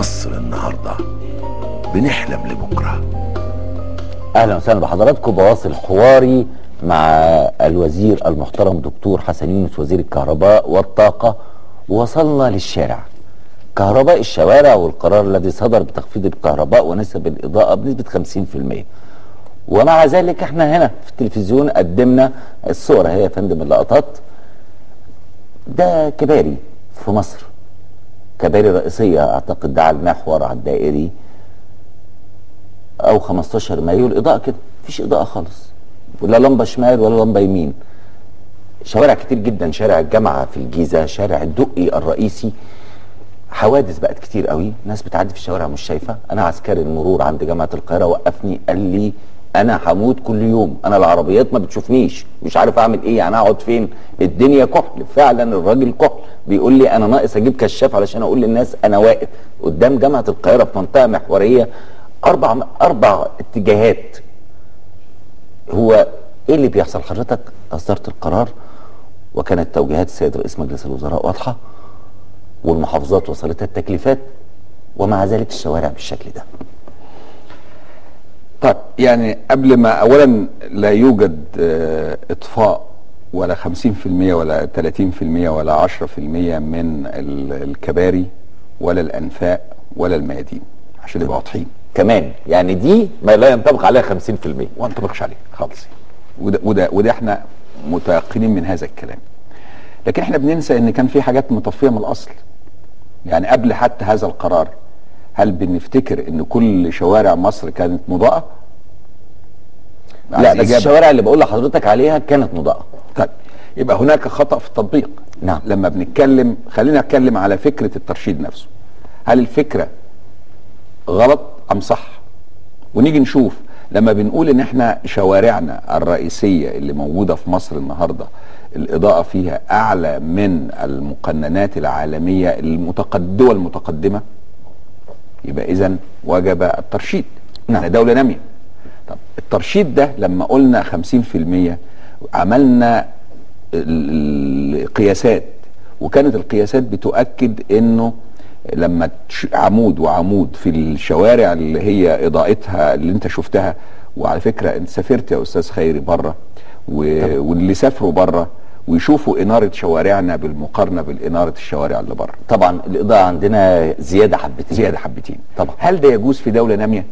مصر النهارده بنحلم لبكره اهلا وسهلا بحضراتكم بواصل حواري مع الوزير المحترم دكتور حسن يونس وزير الكهرباء والطاقه ووصلنا للشارع كهرباء الشوارع والقرار الذي صدر بتخفيض الكهرباء ونسب الاضاءه بنسبه 50% ومع ذلك احنا هنا في التلفزيون قدمنا الصور هي يا فندم اللقطات ده كباري في مصر كباري رئيسيه اعتقد ده على المحور على الدائري او 15 مايو الاضاءه كده مفيش اضاءه خالص ولا لمبه شمال ولا لمبه يمين شوارع كتير جدا شارع الجامعه في الجيزه شارع الدقي الرئيسي حوادث بقت كتير قوي ناس بتعدي في الشوارع مش شايفه انا عسكري المرور عند جامعه القاهره وقفني قال لي انا هموت كل يوم انا العربيات ما بتشوفنيش مش عارف اعمل ايه يعني اقعد فين الدنيا كحل فعلا الراجل كحل بيقول لي انا ناقص اجيب كشاف علشان اقول للناس انا واقف قدام جامعه القاهره في منطقه محوريه اربع اربع اتجاهات هو ايه اللي بيحصل حضرتك اصدرت القرار وكانت توجيهات السيد رئيس مجلس الوزراء واضحه والمحافظات وصلتها التكليفات ومع ذلك الشوارع بالشكل ده طيب يعني قبل ما اولا لا يوجد آه، اطفاء ولا 50% ولا 30% ولا 10% من ال- الكباري ولا الانفاق ولا الميادين عشان نبقى واضحين كمان يعني دي ما لا ينطبق عليها 50% وما انطبقش عليه خالص وده وده وده احنا متيقنين من هذا الكلام لكن احنا بننسى ان كان في حاجات مطفيه من الاصل يعني قبل حتى هذا القرار هل بنفتكر ان كل شوارع مصر كانت مضاءه لا عايز بس إجابة. الشوارع اللي بقول لحضرتك عليها كانت مضاءه طيب يبقى هناك خطا في التطبيق نعم. لما بنتكلم خلينا نتكلم على فكره الترشيد نفسه هل الفكره غلط ام صح ونيجي نشوف لما بنقول ان احنا شوارعنا الرئيسيه اللي موجوده في مصر النهارده الاضاءه فيها اعلى من المقننات العالميه المتقد- الدول المتقدمه يبقى اذا وجب الترشيد نعم. نعم. دوله ناميه طب الترشيد ده لما قلنا 50% عملنا ال- القياسات وكانت القياسات بتؤكد انه لما تش- عمود وعمود في الشوارع اللي هي اضاءتها اللي انت شفتها وعلى فكره انت سافرت يا استاذ خيري بره و- واللي سافروا بره ويشوفوا اناره شوارعنا بالمقارنه بالاناره الشوارع اللي بره طبعا الاضاءه عندنا زياده حبتين زياده حبتين طبعا. هل ده يجوز في دوله ناميه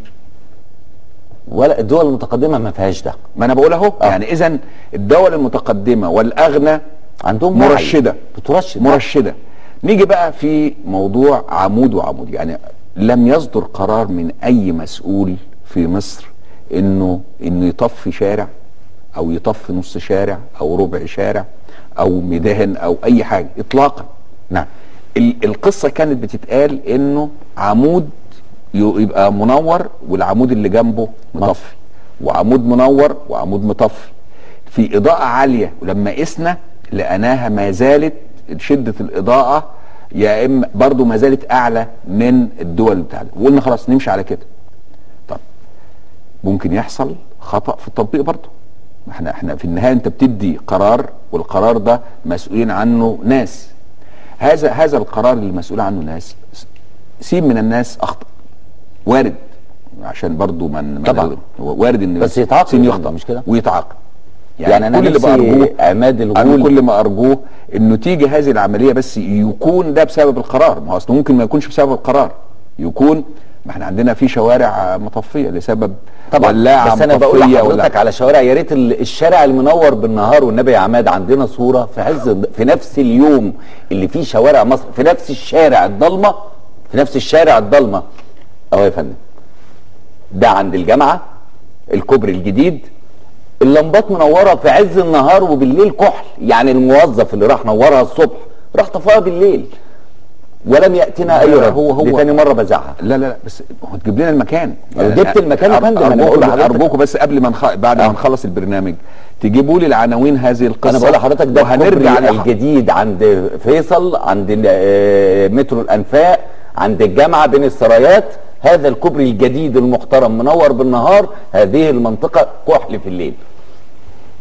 ولا الدول المتقدمه ما فيهاش ده ما انا بقول اهو آه. يعني اذا الدول المتقدمه والاغنى عندهم وعي. مرشده بترشد مرشده نيجي بقى في موضوع عمود وعمود يعني لم يصدر قرار من اي مسؤول في مصر انه انه يطفي شارع او يطفي نص شارع او ربع شارع او ميدان او اي حاجه اطلاقا نعم ال- القصه كانت بتتقال انه عمود ي- يبقى منور والعمود اللي جنبه مطفي وعمود منور وعمود مطفي في اضاءه عاليه ولما قسنا لقيناها ما زالت شده الاضاءه يا اما برضه ما زالت اعلى من الدول بتاعتنا وقلنا خلاص نمشي على كده طب ممكن يحصل خطا في التطبيق برضه احنا احنا في النهايه انت بتدي قرار والقرار ده مسؤولين عنه ناس هذا هذا القرار اللي مسؤول عنه ناس سيب من الناس اخطا وارد عشان برضو من من طبعا. هو وارد ان بس يتعاقب سين يا يخطا فندم، مش كده؟ ويتعاقب يعني أنا كل اللي نفسي بارجوه عماد انا الغول كل ما ارجوه انه تيجي هذه العمليه بس يكون ده بسبب القرار ما هو اصل ممكن ما يكونش بسبب القرار يكون ما احنا عندنا في شوارع مطفيه لسبب طبعا ولاعه بس انا بقول مطفية لحضرتك على شوارع يا ريت ال- الشارع المنور بالنهار والنبي يا عماد عندنا صوره في عز في نفس اليوم اللي فيه شوارع مصر في نفس الشارع الضلمه في نفس الشارع الضلمه اهو يا فندم ده عند الجامعه الكوبري الجديد اللمبات منوره في عز النهار وبالليل كحل يعني الموظف اللي راح نورها الصبح راح طفاها بالليل ولم ياتنا اي لا، رد هو- هو- دي تاني مره بزعها لا لا لا بس هو تجيب لنا المكان لو جبت المكان يا فندم، أنا بقول ارجوكم لحضرتك. ارجوكم بس قبل ما نخ... بعد آه. ما نخلص البرنامج تجيبوا لي العناوين هذه القصه انا بقول لحضرتك ده وهنرجع الكوبري لح- الجديد عند فيصل عند ال- آه، مترو الانفاق عند الجامعه بين السرايات هذا الكوبري الجديد المحترم منور بالنهار هذه المنطقه كحل في الليل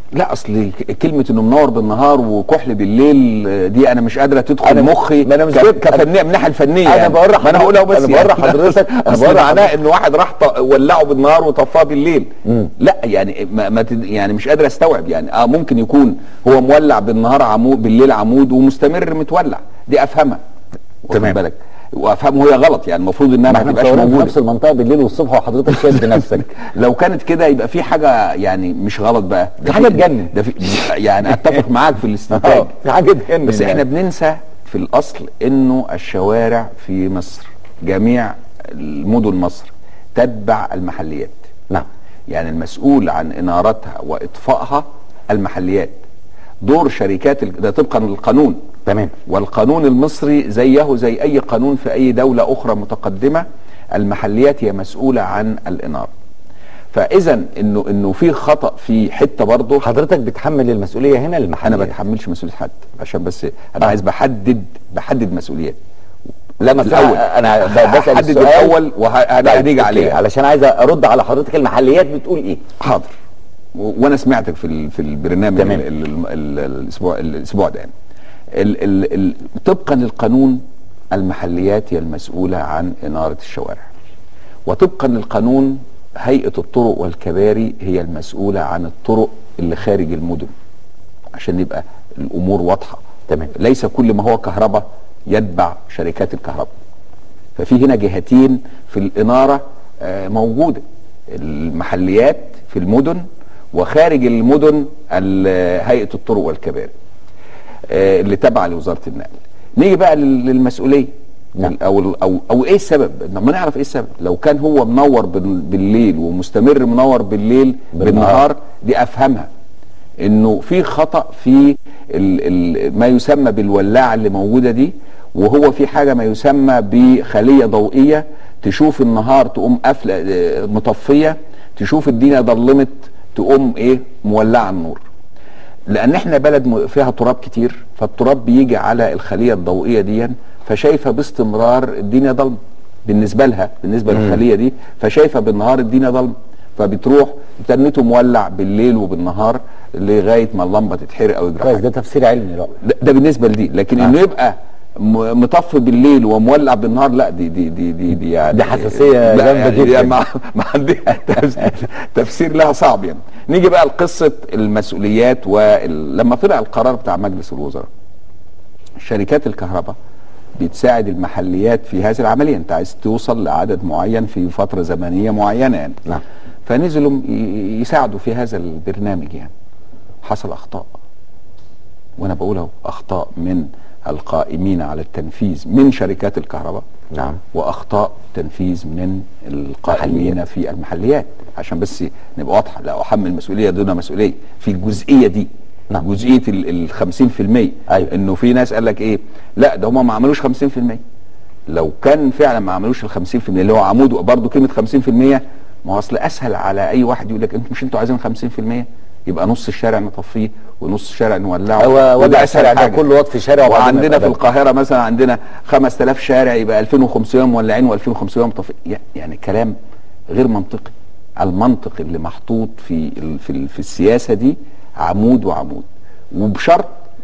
لا اصل ك- كلمه انه منور بالنهار وكحل بالليل آه، دي انا مش قادره تدخل أنا- مخي ما أنا مش ك- جايب- كفنيه من الناحيه الفنيه أنا يعني. بوري ما انا حضرتك- هقولها بس أنا بوري حضرتك- أنا اصل بوري معناه حضرتك. ان واحد راح ط- ولعه بالنهار وطفاه بالليل لا يعني ما ما تد- يعني مش قادر استوعب يعني اه ممكن يكون هو مولع بالنهار عمود بالليل عمود ومستمر متولع دي افهمها واخد تمام. بالك وافهمه هي غلط يعني المفروض انها ما ما احنا تبقاش مصورين في موجوده نفس المنطقه بالليل والصبح وحضرتك شايف بنفسك لو كانت كده يبقى في حاجه يعني مش غلط بقى في حاجة تجنن. ده في يعني اتفق معاك في الاستنتاج آه، في حاجه تجنن بس يعني. احنا بننسى في الاصل انه الشوارع في مصر جميع المدن مصر تتبع المحليات نعم يعني المسؤول عن انارتها واطفائها المحليات دور شركات ال- ده طبقا للقانون تمام والقانون المصري زيه زي اي قانون في اي دوله اخرى متقدمه المحليات هي مسؤوله عن الاناره فاذا انه انه في خطا في حته برضه حضرتك بتحمل المسؤوليه هنا انا للمحل ما بتحملش مسؤوليه حد عشان بس انا آه. عايز بحدد بحدد مسؤوليات لا ما الأول. انا ب- بسال هحدد السؤال الاول وهنيجي أوكي، عليه علشان عايز ارد على حضرتك المحليات بتقول ايه حاضر و- وانا سمعتك في ال- في البرنامج تمام. ال- ال- ال- الاسبوع الاسبوع ده يعني ال ال ال طبقا للقانون المحليات هي المسؤوله عن اناره الشوارع وطبقا للقانون هيئه الطرق والكباري هي المسؤوله عن الطرق اللي خارج المدن عشان يبقى الامور واضحه تمام. ليس كل ما هو كهرباء يتبع شركات الكهرباء ففي هنا جهتين في الإنارة آه، موجودة المحليات في المدن وخارج المدن ال- هيئة الطرق والكباري آه، اللي تابعة لوزارة النقل نيجي بقى لل- للمسؤولية نعم. او او او ايه السبب؟ لما نعرف ايه السبب؟ لو كان هو منور بال- بالليل ومستمر منور بالليل بالنهار. بالنهار دي افهمها انه في خطا في ال ال ما يسمى بالولاعه اللي موجوده دي وهو في حاجه ما يسمى بخليه ضوئيه تشوف النهار تقوم قافله آه، مطفيه تشوف الدنيا ضلمت تقوم ايه مولعه النور لان احنا بلد م- فيها تراب كتير فالتراب بيجي على الخليه الضوئيه دي فشايفه باستمرار الدنيا ضلمه بالنسبه لها بالنسبه للخليه دي فشايفه بالنهار الدنيا ضلمه فبتروح تنته مولع بالليل وبالنهار لغايه ما اللمبه تتحرق او يجرى كويس حاجة. ده تفسير علمي بقى ده, ده بالنسبه لدي لكن آه. انه يبقى م- مطفي بالليل ومولع بالنهار لا دي دي دي دي, دي يعني دي حساسية لا جامدة يعني جدا. يعني ما ما عندي تفسير, تفسير لها صعب يعني نيجي بقى لقصه المسؤوليات ولما طلع القرار بتاع مجلس الوزراء شركات الكهرباء بتساعد المحليات في هذه العمليه انت عايز توصل لعدد معين في فتره زمنيه معينه يعني نعم. فنزلوا ي- يساعدوا في هذا البرنامج يعني حصل اخطاء وانا بقول اهو اخطاء من القائمين على التنفيذ من شركات الكهرباء نعم. واخطاء تنفيذ من القائمين في المحليات عشان بس نبقى واضحه لا احمل مسؤوليه دون مسؤوليه في الجزئيه دي نعم. جزئيه ال 50% أيوة. انه في ناس قال لك ايه لا ده هم ما عملوش 50% لو كان فعلا ما عملوش ال 50% اللي هو عمود برضه كلمه 50% ما هو اصل اسهل على اي واحد يقول لك انتوا مش انتوا عايزين 50% يبقى نص الشارع نطفيه ونص الشارع نولعه هو وده وضع أسهل الشارع ده حاجة. كله وقف شارع وبعدين وعندنا يبقى في ده. القاهره مثلا عندنا 5000 شارع يبقى 2500 مولعين و2500 مطفئين يعني كلام غير منطقي المنطق اللي محطوط في ال في, ال في السياسه دي عمود وعمود وبشرط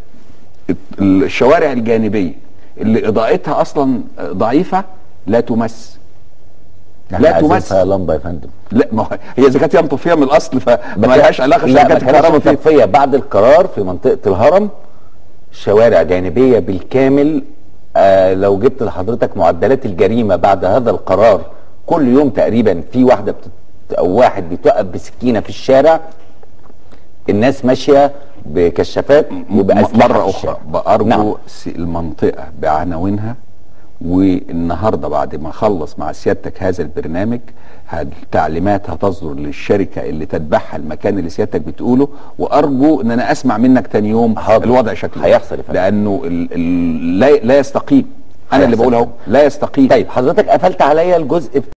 الشوارع الجانبيه اللي اضاءتها اصلا ضعيفه لا تمس احنا لا عايزين تمس فيها لمبه يا فندم لا ما هو- هي اذا كانت هي مطفيه من الاصل فما بس- لهاش علاقه لا، شركات ما كانتش الكهرباء فيها مطفية بعد القرار في منطقة الهرم شوارع جانبية بالكامل آه لو جبت لحضرتك معدلات الجريمة بعد هذا القرار كل يوم تقريبا في واحدة بتت... أو واحد بيتوقف بسكينة في الشارع الناس ماشية بكشافات وبأسلحة م- مرة في أخرى الشارع. بأرجو نعم. نعم. المنطقة بعناوينها والنهاردة بعد ما أخلص مع سيادتك هذا البرنامج التعليمات هتصدر للشركة اللي تتبعها المكان اللي سيادتك بتقوله وأرجو أن أنا أسمع منك تاني يوم حاضر. الوضع شكله هيحصل يا فندم. لأنه ال ال لا, لا يستقيم أنا اللي هيحصل. بقول أهو لا يستقيم طيب حضرتك قفلت عليا الجزء